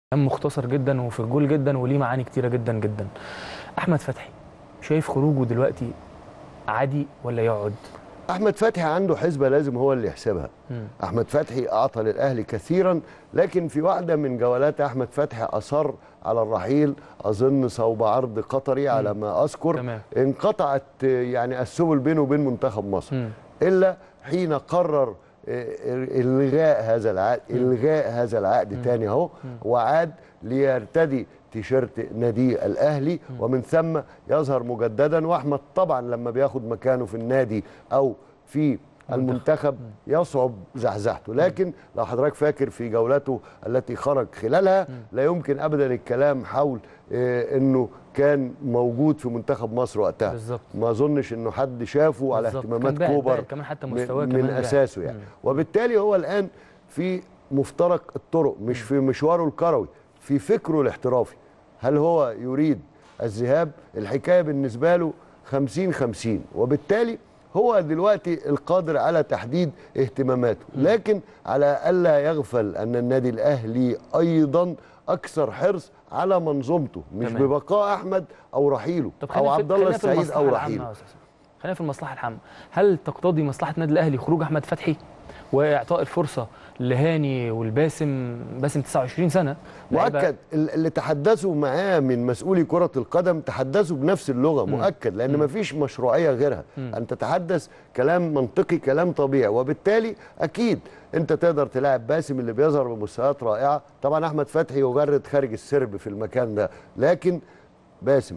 كلام مختصر جدا وفي الجول جدا وليه معاني كتيره جدا جدا احمد فتحي شايف خروجه دلوقتي عادي ولا يقعد احمد فتحي عنده حسبه لازم هو اللي يحسبها مم. احمد فتحي اعطى للاهلي كثيرا لكن في واحده من جولات احمد فتحي اصر على الرحيل اظن صوب عرض قطري على ما اذكر تمام. انقطعت يعني السبل بينه وبين منتخب مصر مم. الا حين قرر آه، الغاء هذا العقد الغاء هذا العقد تاني اهو وعاد ليرتدي تيشيرت نادي الاهلي ومن ثم يظهر مجددا واحمد طبعا لما بياخد مكانه في النادي او في المنتخب يصعب زحزحته لكن لو حضرتك فاكر في جولته التي خرج خلالها لا يمكن ابدا الكلام حول آه، انه كان موجود في منتخب مصر وقتها بالظبط. ما اظنش انه حد شافه على بالظبط. اهتمامات كان باهت- كوبر باهت كمان حتى من- مستواه من كمان باهت. اساسه يعني مم. وبالتالي هو الان في مفترق الطرق مش في مشواره الكروي في فكره الاحترافي هل هو يريد الذهاب الحكايه بالنسبه له 50 50 وبالتالي هو دلوقتي القادر على تحديد اهتماماته لكن على الا يغفل ان النادي الاهلي ايضا اكثر حرص على منظومته مش تمام. ببقاء احمد او رحيله طب او خلينا في- عبد الله خلينا في السعيد المصلحة او العامة رحيله يا أستاذ. خلينا في المصلحه العامه هل تقتضي مصلحه النادي الاهلي خروج احمد فتحي واعطاء الفرصه لهاني والباسم باسم 29 سنه لعيبة- مؤكد ال- اللي تحدثوا معاه من مسؤولي كرة القدم تحدثوا بنفس اللغة مؤكد لأن مفيش مشروعية غيرها أن تتحدث كلام منطقي كلام طبيعي وبالتالي أكيد أنت تقدر تلاعب باسم اللي بيظهر بمستويات رائعة طبعا أحمد فتحي يجرد خارج السرب في المكان ده لكن باسم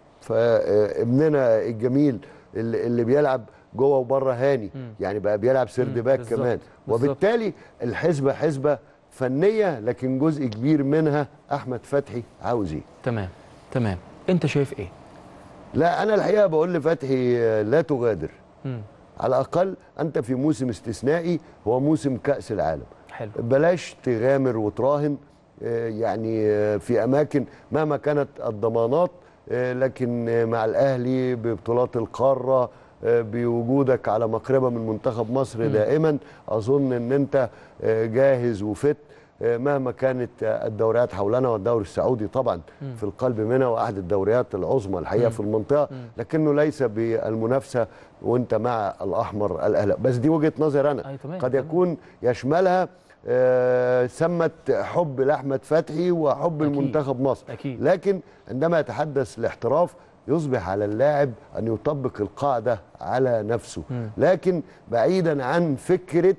فابننا الجميل اللي, اللي بيلعب جوه وبره هاني يعني بقى بيلعب سيرد مم، باك بالظبط، كمان بالظبط. وبالتالي الحسبة حسبة فنية لكن جزء كبير منها أحمد فتحي عاوز إيه تمام تمام انت شايف ايه لا أنا الحقيقة بقول لفتحي آه، لا تغادر مم. على الأقل أنت في موسم استثنائي هو موسم كأس العالم حلو بلاش تغامر وتراهن آه، يعني آه، في أماكن مهما كانت الضمانات آه، لكن آه، مع الأهلي ببطولات القارة آه، بوجودك على مقربة من منتخب مصر دائما أظن أن أنت آه، جاهز وفت آه، مهما كانت آه، الدوريات حولنا والدوري السعودي طبعا في القلب منها واحد الدوريات العظمى الحقيقه في المنطقه لكنه ليس بالمنافسه وانت مع الاحمر الاهلي بس دي وجهه نظر انا أي تمام، قد تمام. يكون يشملها آه، سمت حب لاحمد فتحي وحب أكيد. المنتخب مصر أكيد. لكن عندما يتحدث الاحتراف يصبح على اللاعب ان يطبق القاعده على نفسه لكن بعيدا عن فكره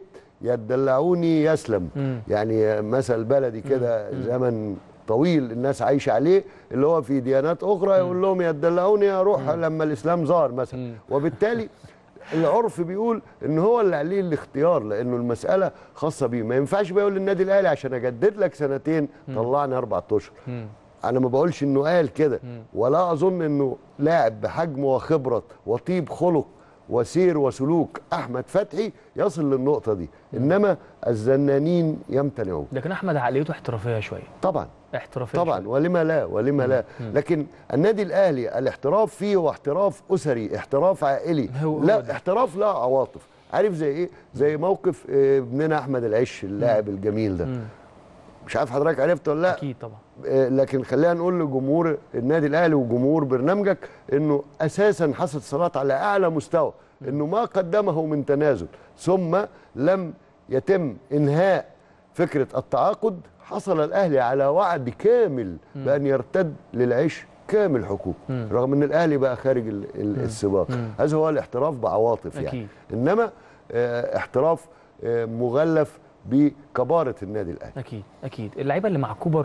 يدلعوني يسلم مم. يعني مثل بلدي كده زمن طويل الناس عايشه عليه اللي هو في ديانات اخرى يقول لهم يدلعوني اروح لما الاسلام ظهر مثلا مم. وبالتالي العرف بيقول ان هو اللي عليه الاختيار لانه المساله خاصه بيه ما ينفعش بقى يقول للنادي الاهلي عشان اجدد لك سنتين طلعني اربع اشهر مم. انا ما بقولش انه قال كده ولا اظن انه لاعب بحجم وخبره وطيب خلق وسير وسلوك احمد فتحي يصل للنقطه دي انما الزنانين يمتنعون لكن احمد عقليته احترافيه شويه طبعا احترافيه طبعا ولما لا ولما لا لكن النادي الاهلي الاحتراف فيه هو احتراف اسري احتراف عائلي هو- هو لا ده. احتراف لا عواطف عارف زي ايه زي موقف آه، ابننا احمد العش اللاعب الجميل ده مم. مش عارف حضرتك عرفت ولا لا اكيد طبعا آه، لكن خلينا نقول لجمهور النادي الاهلي وجمهور برنامجك انه اساسا حصل الصلاه على اعلى مستوى انه ما قدمه من تنازل ثم لم يتم انهاء فكره التعاقد حصل الاهلي على وعد كامل بان يرتد للعيش كامل حقوقه رغم ان الاهلي بقى خارج ال- ال- السباق هذا هو الاحتراف بعواطف يعني أكيد. انما آه، احتراف آه، مغلف بكباره النادي الاهلي اكيد اكيد اللعيبه اللي مع كوبر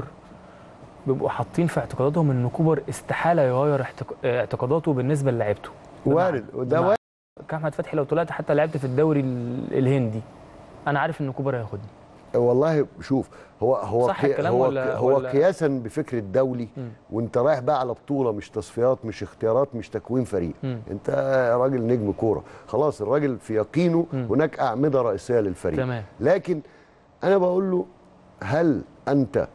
بيبقوا حاطين في اعتقاداتهم ان كوبر استحاله يغير احتق- اعتقاداته بالنسبه للعيبته وارد وده بمعنى- وارد كاحمد فتحي لو طلعت حتى لعبت في الدوري ال- الهندي انا عارف ان كوبر هياخدني والله شوف هو هو صح قي- الكلام هو ولا- هو ولا- قياسا بفكر الدولي مم. وانت رايح بقى على بطوله مش تصفيات مش اختيارات مش تكوين فريق مم. انت راجل نجم كوره خلاص الراجل في يقينه مم. هناك اعمده رئيسيه للفريق تمام. لكن انا بقول له هل انت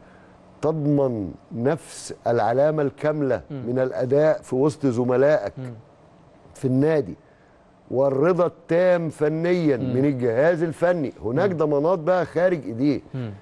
تضمن نفس العلامه الكامله من الاداء في وسط زملائك مم. في النادي والرضا التام فنيا من الجهاز الفني هناك ضمانات بقى خارج ايديه مم.